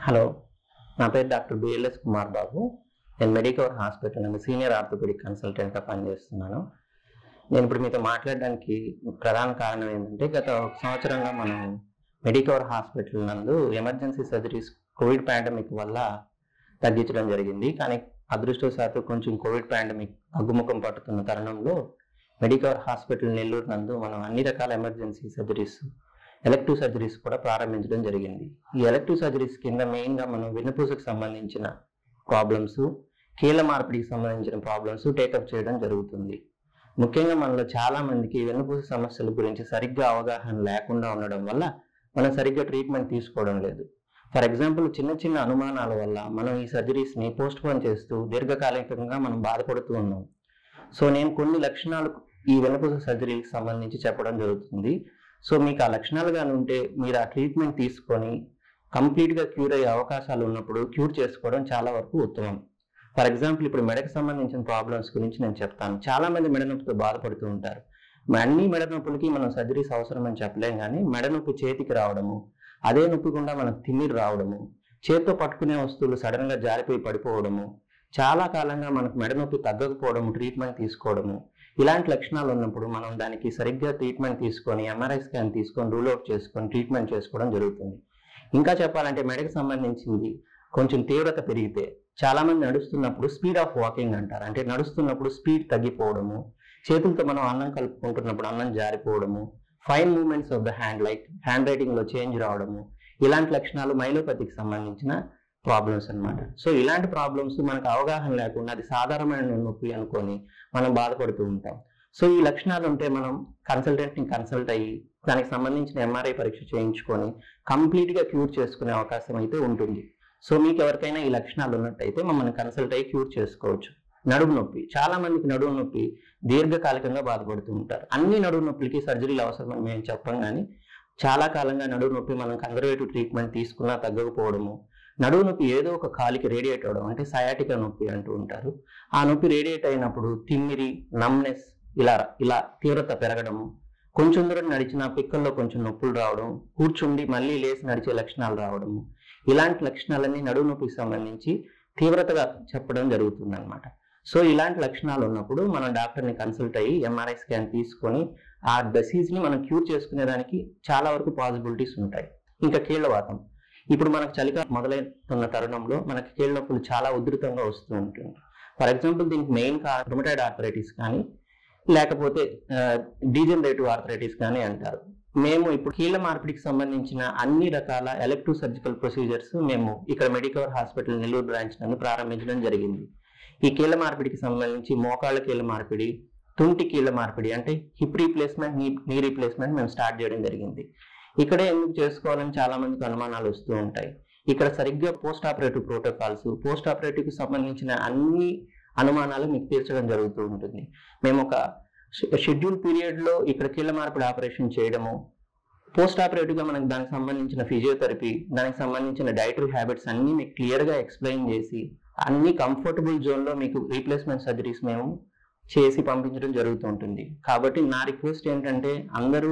hello నా పేరు doctor BLS Kumar Babu నేను మెడికవర్ హాస్పిటల్ నందు సీనియర్ ఆర్థోపెడిక్ కన్సల్టెంట్గా పనిచేస్తున్నాను నేను ఇప్పుడు మీతో మాట్లాడడానికి ప్రధాన కారణం ఏంటంటే గత ఒక సంవత్సరంగా మనం మెడికవర్ హాస్పిటల్ నందు ఎమర్జెన్సీ సర్జరీస్ కోవిడ్ పాండమిక్ వల్ల తగ్గించడం జరిగింది కానీ అదృష్టవశాత్తు కొంచెం కోవిడ్ పాండమిక్ తగ్గుముఖం పట్టుతున్న తరుణంలో మెడికవర్ హాస్పిటల్ నెల్లూరు నందు మనం అన్ని రకాల ఎమర్జెన్సీ సర్జరీస్ ఎలక్టివ్ సర్జరీస్ కూడా ప్రారంభించడం జరిగింది ఈ ఎలక్టివ్ సర్జరీస్ కింద మెయిన్గా మనం వెన్నుపూసకు సంబంధించిన ప్రాబ్లమ్స్ కీళ్ళ మార్పిడికి సంబంధించిన ప్రాబ్లమ్స్ టేకప్ చేయడం జరుగుతుంది ముఖ్యంగా మనలో చాలా మందికి వెన్నుపూస సమస్యల గురించి సరిగ్గా అవగాహన లేకుండా ఉండడం వల్ల మనం సరిగ్గా ట్రీట్మెంట్ తీసుకోవడం లేదు ఫర్ ఎగ్జాంపుల్ చిన్న చిన్న అనుమానాల వల్ల మనం ఈ సర్జరీస్ని పోస్ట్ పోన్ చేస్తూ దీర్ఘకాలికంగా మనం బాధపడుతూ ఉన్నాం సో నేను కొన్ని లక్షణాలు ఈ వెన్నుపూస సర్జరీకి సంబంధించి చెప్పడం జరుగుతుంది సో మీకు ఆ లక్షణాలు కానీ ఉంటే మీరు ఆ ట్రీట్మెంట్ తీసుకొని కంప్లీట్గా క్యూర్ అయ్యే అవకాశాలు ఉన్నప్పుడు క్యూర్ చేసుకోవడం చాలా వరకు ఉత్తమం ఫర్ ఎగ్జాంపుల్ ఇప్పుడు మెడకు సంబంధించిన ప్రాబ్లమ్స్ గురించి నేను చెప్తాను చాలా మంది మెడ నొప్పితో బాధపడుతూ ఉంటారు అన్ని మెడ నొప్పులకి మనం సర్జరీస్ అవసరం అని చెప్పలేం కానీ మెడ నొప్పి చేతికి రావడము అదే నొప్పి గుండా మనకు తిమ్మిరి రావడము చేత్తో పట్టుకునే వస్తువులు సడన్గా జారిపోయి పడిపోవడము చాలా కాలంగా మనకు మెడ నొప్పి తగ్గకపోవడము ట్రీట్మెంట్ తీసుకోవడము ఇలాంటి లక్షణాలు ఉన్నప్పుడు మనం దానికి సరిగ్గా ట్రీట్మెంట్ తీసుకొని ఎంఆర్ఐ స్కాన్ తీసుకొని రూల్ అవుట్ చేసుకొని ట్రీట్మెంట్ చేసుకోవడం జరుగుతుంది ఇంకా చెప్పాలంటే మెడకు సంబంధించింది కొంచెం తీవ్రత పెరిగితే చాలా మంది నడుస్తున్నప్పుడు స్పీడ్ ఆఫ్ వాకింగ్ అంటారు అంటే నడుస్తున్నప్పుడు స్పీడ్ తగ్గిపోవడము చేతులతో మనం అన్నం కలుపుకుంటున్నప్పుడు అన్నం జారిపోవడము fine moments of the hand like handwriting లో చేంజ్ రావడము ఇలాంటి లక్షణాలు మైలోపతికి సంబంధించిన ప్రాబ్లమ్స్ అన్నమాట సో ఇలాంటి ప్రాబ్లమ్స్ మనకు అవగాహన లేకుండా అది సాధారణమైన నొప్పి అనుకొని మనం బాధపడుతూ ఉంటాం సో ఈ లక్షణాలు ఉంటే మనం కన్సల్టెంట్ని కన్సల్ట్ అయ్యి దానికి సంబంధించిన ఎంఆర్ఐ పరీక్ష చేయించుకొని కంప్లీట్గా క్యూర్ చేసుకునే అవకాశం అయితే ఉంటుంది సో మీకు ఎవరికైనా ఈ లక్షణాలు ఉన్నట్టయితే మమ్మల్ని కన్సల్ట్ అయ్యి క్యూర్ చేసుకోవచ్చు నడుము నొప్పి చాలా మందికి నడుము నొప్పి దీర్ఘకాలికంగా బాధపడుతూ ఉంటారు అన్ని నడుము నొప్పులకి సర్జరీలు అవసరమని మేము చెప్పం కానీ చాలా కాలంగా నడుము నొప్పి మనం కన్జర్వేటివ్ ట్రీట్మెంట్ తీసుకున్నా తగ్గకపోవడము నడువు నొప్పి ఏదో ఒక కాలికి రేడియేట్ అవడం అంటే సయాటిక నొప్పి అంటూ ఉంటారు ఆ నొప్పి రేడియేట్ అయినప్పుడు తిమ్మిరి నమ్నెస్ ఇలా ఇలా తీవ్రత పెరగడము కొంచెం దూరం నడిచిన పిక్కల్లో కొంచెం నొప్పులు రావడం కూర్చుండి మళ్ళీ లేచి నడిచే లక్షణాలు రావడము ఇలాంటి లక్షణాలన్నీ నడువు నొప్పికి సంబంధించి తీవ్రతగా చెప్పడం జరుగుతుంది అనమాట సో ఇలాంటి లక్షణాలు ఉన్నప్పుడు మనం డాక్టర్ని కన్సల్ట్ అయ్యి ఎంఆర్ఐ స్కాన్ తీసుకొని ఆ డిసీజ్ని మనం క్యూర్ చేసుకునేదానికి చాలా వరకు పాసిబిలిటీస్ ఉంటాయి ఇంకా కీళ్ళవాతం ఇప్పుడు మనకు చలికాలం మొదలవుతున్న తరుణంలో మనకి కీళ్ళ నొప్పులు చాలా ఉధృతంగా వస్తూ ఉంటుంది ఫర్ ఎగ్జాంపుల్ దీనికి మెయిన్ కారణం రుమటైడ్ ఆర్థరైటిస్ కానీ లేకపోతే డీజనరేటివ్ ఆర్థరైటిస్ కానీ అంటారు మేము ఇప్పుడు కీళ్ళ మార్పిడికి సంబంధించిన అన్ని రకాల ఎలక్టివ్ సర్జికల్ ప్రొసీజర్స్ మేము ఇక్కడ మెడికవర్ హాస్పిటల్ నెల్లూరు బ్రాంచ్ నందు ప్రారంభించడం జరిగింది ఈ కీళ్ళ మార్పిడికి సంబంధించి మోకాళ్ళ కీళ్ళ మార్పిడి తుంటి కీళ్ళ మార్పిడి అంటే హిప్ రీప్లేస్మెంట్ నీ నీ రీప్లేస్మెంట్ మేము స్టార్ట్ చేయడం జరిగింది ఇక్కడే ఎందుకు చేసుకోవాలని చాలా మందికి అనుమానాలు వస్తూ ఉంటాయి ఇక్కడ సరిగ్గా post operative protocols post operative కి సంబంధించిన అన్ని అనుమానాలు మీకు తీర్చడం జరుగుతూ ఉంటుంది మేము ఒక షెడ్యూల్ పీరియడ్ లో ఇక్కడ కీళ్ళ మార్పిడి ఆపరేషన్ చేయడము పోస్ట్ ఆపరేటివ్ గా మనకి దానికి సంబంధించిన ఫిజియోథెరపీ దానికి సంబంధించిన డైటరీ హ్యాబిట్స్ అన్ని మీకు క్లియర్ గా ఎక్స్ప్లెయిన్ చేసి అన్ని కంఫర్టబుల్ జోన్ లో మీకు రీప్లేస్మెంట్ సర్జరీస్ మేము చేసి పంపించడం జరుగుతూ ఉంటుంది కాబట్టి నా రిక్వెస్ట్ ఏంటంటే అందరూ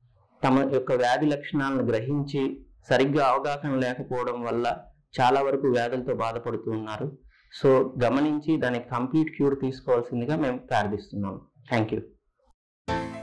తమ యొక్క వ్యాధి లక్షణాలను గ్రహించి సరిగ్గా అవగాహన లేకపోవడం వల్ల చాలా వరకు వ్యాధులతో బాధపడుతూ ఉన్నారు సో గమనించి దానికి కంప్లీట్ క్యూర్ తీసుకోవాల్సిందిగా మేము ప్రార్థిస్తున్నాం థ్యాంక్ యూ